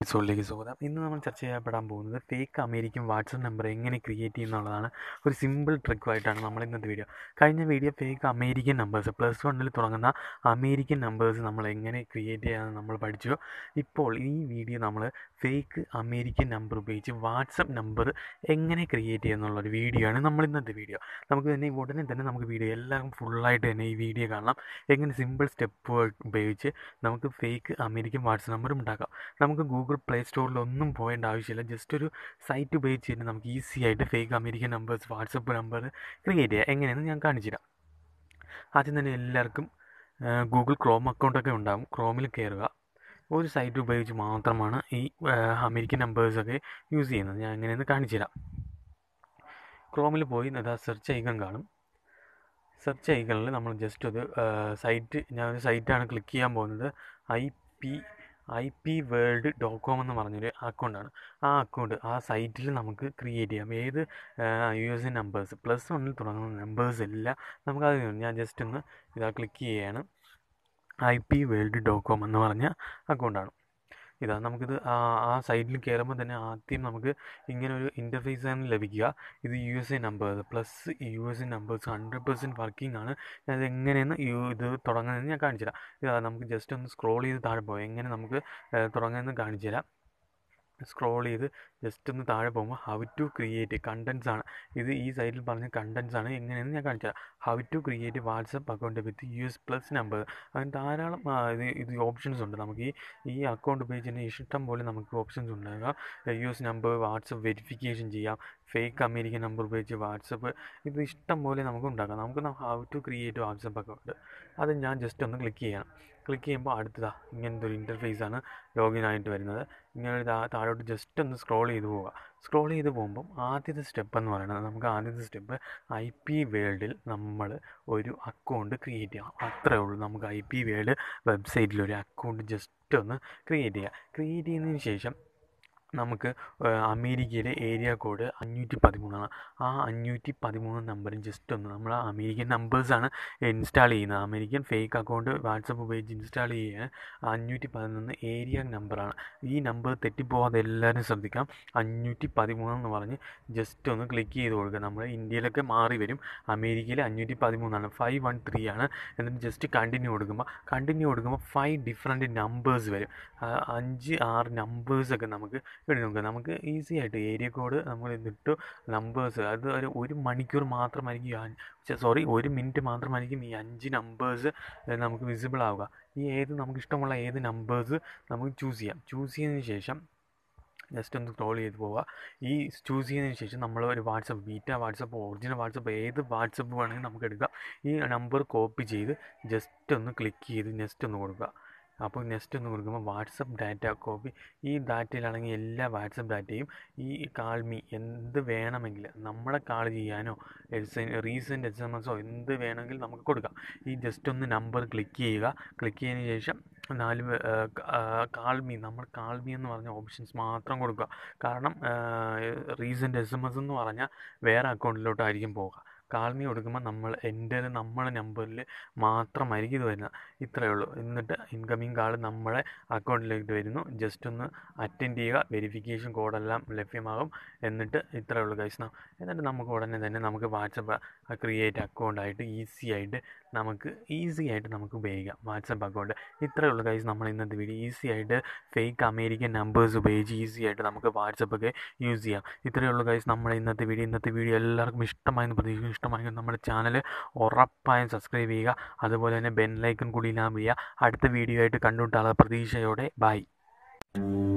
എപ്പിസോഡിലേക്ക് സ്വാഗതം ഇന്ന് നമ്മൾ ചർച്ച ചെയ്യപ്പെടാൻ പോകുന്നത് ഫേക്ക് അമേരിക്കൻ വാട്സപ്പ് നമ്പർ എങ്ങനെ ക്രിയേറ്റ് ചെയ്യുന്നുള്ളതാണ് ഒരു സിമ്പിൾ ട്രിക്കുമായിട്ടാണ് നമ്മൾ ഇന്നത്തെ വീഡിയോ കഴിഞ്ഞ video fake American numbers plus വണ്ണിൽ തുടങ്ങുന്ന അമേരിക്കൻ നമ്പേഴ്സ് നമ്മൾ എങ്ങനെ ക്രിയേറ്റ് ചെയ്യാമെന്ന് നമ്മൾ പഠിച്ചു ഇപ്പോൾ ഈ വീഡിയോ നമ്മൾ ഫേക്ക് അമേരിക്കൻ നമ്പർ ഉപയോഗിച്ച് വാട്സപ്പ് നമ്പർ എങ്ങനെ ക്രിയേറ്റ് ചെയ്യുന്നുള്ളൊരു വീഡിയോ ആണ് നമ്മൾ ഇന്നത്തെ വീഡിയോ നമുക്ക് തന്നെ ഉടനെ തന്നെ നമുക്ക് വീഡിയോ എല്ലാം ഫുള്ളായിട്ട് തന്നെ ഈ വീഡിയോ കാണാം എങ്ങനെ സിമ്പിൾ സ്റ്റെപ്പ് ഉപയോഗിച്ച് നമുക്ക് ഫേക്ക് അമേരിക്കൻ വാട്സപ്പ് നമ്പറും ഉണ്ടാക്കാം നമുക്ക് ഗൂഗിൾ പ്ലേ സ്റ്റോറിൽ ഒന്നും പോകേണ്ട ആവശ്യമില്ല ജസ്റ്റ് ഒരു സൈറ്റ് ഉപയോഗിച്ച് തന്നെ നമുക്ക് ഈസി ആയിട്ട് fake American numbers WhatsApp number create ചെയ്യാം എങ്ങനെയെന്ന് ഞാൻ കാണിച്ചു തരാം ആദ്യം തന്നെ എല്ലാവർക്കും ഗൂഗിൾ ക്രോം അക്കൗണ്ടൊക്കെ ഉണ്ടാകും ക്രോമിൽ കയറുക ഒരു സൈറ്റ് ഉപയോഗിച്ച് മാത്രമാണ് ഈ അമേരിക്കൻ നമ്പേഴ്സൊക്കെ യൂസ് ചെയ്യുന്നത് ഞാൻ എങ്ങനെയെന്ന് കാണിച്ചു തരാം ക്രോമിൽ പോയി അതാ സെർച്ച് ഐക്കൺ കാണും സെർച്ച് ഐക്കണിൽ നമ്മൾ ജസ്റ്റ് ഒരു സൈറ്റ് ഞാൻ ഒരു സൈറ്റാണ് ക്ലിക്ക് ചെയ്യാൻ പോകുന്നത് I P I P world dot com എന്ന് പറഞ്ഞൊരു അക്കൗണ്ടാണ് ആ അക്കൗണ്ട് ആ സൈറ്റിൽ നമുക്ക് ക്രിയേറ്റ് ചെയ്യാം ഏത് U S A numbers plus വണ്ണിൽ തുടങ്ങുന്ന നമ്പേഴ്സ് എല്ലാം നമുക്കത് ഞാൻ ജസ്റ്റ് ഒന്ന് ഇതാ ക്ലിക്ക് ചെയ്യുകയാണ് I P world dot com എന്ന് പറഞ്ഞ അക്കൗണ്ടാണ് ഇതാ നമുക്കിത് ആ സൈറ്റിൽ കയറുമ്പോൾ തന്നെ ആദ്യം നമുക്ക് ഇങ്ങനെ ഒരു ഇൻ്റർഫേസ് ആണ് ലഭിക്കുക ഇത് U S A numbers plus U S A numbers hundred percent working ആണ് അത് എങ്ങനെയെന്ന് യു ഇത് തുടങ്ങുന്നതെന്ന് ഞാൻ കാണിച്ചു തരാം ഇതാ നമുക്ക് ജസ്റ്റ് ഒന്ന് സ്ക്രോൾ ചെയ്ത് താഴെ പോകാം എങ്ങനെ നമുക്ക് തുടങ്ങുന്നതെന്ന് കാണിച്ചു തരാം സ്ക്രോൾ ചെയ്ത് ജസ്റ്റ് ഒന്ന് താഴെ പോകുമ്പോൾ ഹൗ ടു ക്രിയേറ്റ് കണ്ടൻസ് ആണ് ഇത് ഈ സൈറ്റിൽ പറഞ്ഞ കണ്ടൻസ് ആണ് എങ്ങനെയെന്ന് ഞാൻ കാണിച്ചു തരാം how to create WhatsApp account with U S plus number അങ്ങനെ ധാരാളം ഇത് ഇത് ഓപ്ഷൻസ് ഉണ്ട് നമുക്ക് ഈ ഈ അക്കൗണ്ട് ഉപയോഗിച്ച് തന്നെ ഇഷ്ടം പോലെ നമുക്ക് ഓപ്ഷൻസ് ഉണ്ടാകാം U S number WhatsApp verification ചെയ്യാം ഫേക്ക് അമേരിക്കൻ നമ്പർ ഉപയോഗിച്ച് വാട്സപ്പ് ഇത് ഇഷ്ടം പോലെ നമുക്ക് ഉണ്ടാക്കാം നമുക്ക് how to create WhatsApp account അത് ഞാൻ ജസ്റ്റ് ഒന്ന് ക്ലിക്ക് ചെയ്യണം ക്ലിക്ക് ചെയ്യുമ്പോൾ അടുത്തതാ ഇങ്ങനത്തെ ഒരു ഇൻ്റർഫേസ് ആണ് ലോഗിൻ ആയിട്ട് വരുന്നത് ഇങ്ങനെ ഒരു താഴോട്ട് ജസ്റ്റ് ഒന്ന് സ്ക്രോൾ ചെയ്ത് പോവുക സ്ക്രോൾ ചെയ്ത് പോകുമ്പം ആദ്യത്തെ സ്റ്റെപ്പ് എന്ന് പറയുന്നത് നമുക്ക് ആദ്യത്തെ സ്റ്റെപ്പ് ഐ പി വേൾഡിൽ നമ്മൾ ഒരു അക്കൗണ്ട് ക്രിയേറ്റ് ചെയ്യണം അത്രേ ഉള്ളൂ നമുക്ക് ഐ പി വേൾഡ് വെബ്സൈറ്റിൽ ഒരു അക്കൗണ്ട് ജസ്റ്റ് ഒന്ന് ക്രിയേറ്റ് ചെയ്യുക ക്രിയേറ്റ് ചെയ്യുന്നതിന് ശേഷം നമുക്ക് അമേരിക്കയിലെ ഏരിയ കോഡ് അഞ്ഞൂറ്റി പതിമൂന്നാണ് ആ അഞ്ഞൂറ്റി പതിമൂന്ന് നമ്പറും ജസ്റ്റ് ഒന്ന് നമ്മൾ ആ അമേരിക്കൻ നമ്പേഴ്സാണ് ഇൻസ്റ്റാൾ ചെയ്യുന്നത് അമേരിക്കൻ ഫേക്ക് അക്കൗണ്ട് വാട്സപ്പ് ഉപയോഗിച്ച് ഇൻസ്റ്റാൾ ചെയ്യാൻ അഞ്ഞൂറ്റി പതിനൊന്ന് ഏരിയ നമ്പറാണ് ഈ നമ്പർ തെറ്റിപ്പോകാതെ എല്ലാവരും ശ്രദ്ധിക്കാം അഞ്ഞൂറ്റി പതിമൂന്നെന്ന് പറഞ്ഞ് ജസ്റ്റ് ഒന്ന് ക്ലിക്ക് ചെയ്ത് കൊടുക്കുക നമ്മൾ ഇന്ത്യയിലൊക്കെ മാറി വരും അമേരിക്കയിൽ അഞ്ഞൂറ്റി പതിമൂന്നാണ് ഫൈവ് വൺ ത്രീ ആണ് എന്നിട്ട് ജസ്റ്റ് കണ്ടിന്യൂ കൊടുക്കുമ്പോൾ കണ്ടിന്യൂ കൊടുക്കുമ്പോൾ ഫൈവ് ഡിഫറെൻറ്റ് നമ്പേഴ്സ് വരും അഞ്ച് ആറ് നമ്പേഴ്സൊക്കെ നമുക്ക് എഴുതി നോക്കുക നമുക്ക് ഈസി ആയിട്ട് ഏരിയ കോഡ് നമ്മൾ ഇതിട്ട് നമ്പേഴ്സ് അത് ഒരു ഒരു മണിക്കൂർ മാത്രമായിരിക്കും സോറി ഒരു മിനിറ്റ് മാത്രമായിരിക്കും ഈ അഞ്ച് നമ്പേഴ്സ് നമുക്ക് വിസിബിൾ ആവുക ഈ ഏത് നമുക്ക് ഇഷ്ടമുള്ള ഏത് നമ്പേഴ്സ് നമുക്ക് ചൂസ് ചെയ്യാം ചൂസ് ചെയ്തതിന് ശേഷം ജസ്റ്റ് ഒന്ന് സ്ക്രോൾ ചെയ്ത് പോവുക ഈ ചൂസ് ചെയ്തതിന് ശേഷം നമ്മൾ ഒരു WhatsApp beta WhatsApp original WhatsApp ഏത് വാട്സപ്പ് വേണമെങ്കിൽ നമുക്ക് എടുക്കാം ഈ നമ്പർ കോപ്പി ചെയ്ത് ജസ്റ്റ് ഒന്ന് ക്ലിക്ക് ചെയ്ത് ജസ്റ്റ് ഒന്ന് കൊടുക്കുക അപ്പോൾ നെക്സ്റ്റ് ഒന്ന് കൊടുക്കുമ്പോൾ വാട്സപ്പ് ഡാറ്റ കോപ്പി ഈ ഡാറ്റയിലാണെങ്കിൽ എല്ലാ വാട്സപ്പ് ഡാറ്റയും ഈ കാൾമി എന്ത് വേണമെങ്കിൽ നമ്മളെ കാൾ ചെയ്യാനോ റീസെൻറ്റ് എസ് എം എസോ എന്ത് വേണമെങ്കിൽ നമുക്ക് കൊടുക്കാം ഈ ജസ്റ്റ് ഒന്ന് നമ്പർ ക്ലിക്ക് ചെയ്യുക ക്ലിക്ക് ചെയ്തതിന് ശേഷം നാല് കാൾമി നമ്മൾ കാൾമി എന്ന് പറഞ്ഞ ഓപ്ഷൻസ് മാത്രം കൊടുക്കുക കാരണം റീസെൻറ്റ് എസ് എം എസ് എന്ന് പറഞ്ഞാൽ വേറെ അക്കൗണ്ടിലോട്ടായിരിക്കും പോകുക കാൾമി കൊടുക്കുമ്പോൾ നമ്മൾ എൻ്റെ നമ്മളെ നമ്പറിൽ മാത്രമായിരിക്കും ഇത് വരുന്നത് ഇത്രയേ ഉള്ളൂ എന്നിട്ട് ഇൻകമിങ് കാൾ നമ്മളെ അക്കൗണ്ടിലേക്ക് വരുന്നു ജസ്റ്റ് ഒന്ന് അറ്റൻഡ് ചെയ്യുക വെരിഫിക്കേഷൻ കോഡെല്ലാം ലഭ്യമാകും എന്നിട്ട് ഇത്രയേ ഉള്ളൂ ഗൈസ് എന്നിട്ട് നമുക്ക് ഉടനെ തന്നെ നമുക്ക് വാട്സപ്പ് ക്രിയേറ്റ് അക്കൗണ്ടായിട്ട് ഈസി ആയിട്ട് നമുക്ക് ഈസി ആയിട്ട് നമുക്ക് ഉപയോഗിക്കാം വാട്സപ്പ് അക്കൗണ്ട് ഇത്രയേ ഉള്ളൂ ഗൈസ് നമ്മൾ ഇന്നത്തെ വീഡിയോ ഈസി ആയിട്ട് ഫേക്ക് അമേരിക്കൻ നമ്പേഴ്സ് ഉപയോഗിച്ച് ഈസി ആയിട്ട് നമുക്ക് വാട്സപ്പ് ഒക്കെ യൂസ് ചെയ്യാം ഇത്രയേ ഉള്ളൂ ഗൈസ് നമ്മൾ ഇന്നത്തെ വീഡിയോ ഇന്നത്തെ വീഡിയോ എല്ലാവർക്കും ഇഷ്ടമായെന്ന് പ്രതീക്ഷിക്കുന്നു ഇഷ്ടമായെങ്കിൽ നമ്മുടെ ചാനൽ ഉറപ്പായും സബ്സ്ക്രൈബ് ചെയ്യുക അതുപോലെ തന്നെ ബെൻ ലൈക്കൺ കൂടി ഇല്ലാൻ ചെയ്യുക അടുത്ത വീഡിയോ ആയിട്ട് കണ്ടുമുട്ടാനുള്ള പ്രതീക്ഷയോടെ ബൈ